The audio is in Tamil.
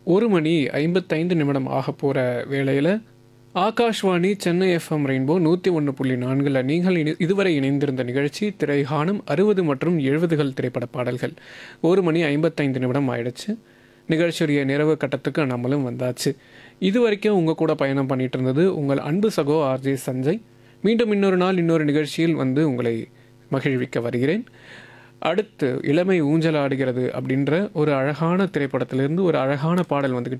ஒரு மணி ஐம்பத்தைந்து நிமிடம் ஆக போகிற வேளையில் ஆகாஷ்வாணி சென்னை எஃப்எம் ரெயின்போ நூற்றி ஒன்று புள்ளி நான்கில் நீங்கள் இனி இதுவரை இணைந்திருந்த நிகழ்ச்சி திரைகாணும் அறுபது மற்றும் எழுபதுகள் திரைப்பட பாடல்கள் ஒரு மணி ஐம்பத்தைந்து நிமிடம் ஆயிடுச்சு நிகழ்ச்சியுடைய நிறைவு கட்டத்துக்கு நம்மளும் வந்தாச்சு இது வரைக்கும் உங்கள் கூட பயணம் பண்ணிட்டு இருந்தது உங்கள் அன்பு சகோ ஆர்ஜே சஞ்சய் மீண்டும் இன்னொரு நாள் இன்னொரு நிகழ்ச்சியில் வந்து உங்களை மகிழ்விக்க வருகிறேன் அடுத்து இளமை ஊஞ்சலாடுகிறது அப்படின்ற ஒரு அழகான திரைப்படத்திலிருந்து ஒரு அழகான பாடல் வந்துக்கிட்டு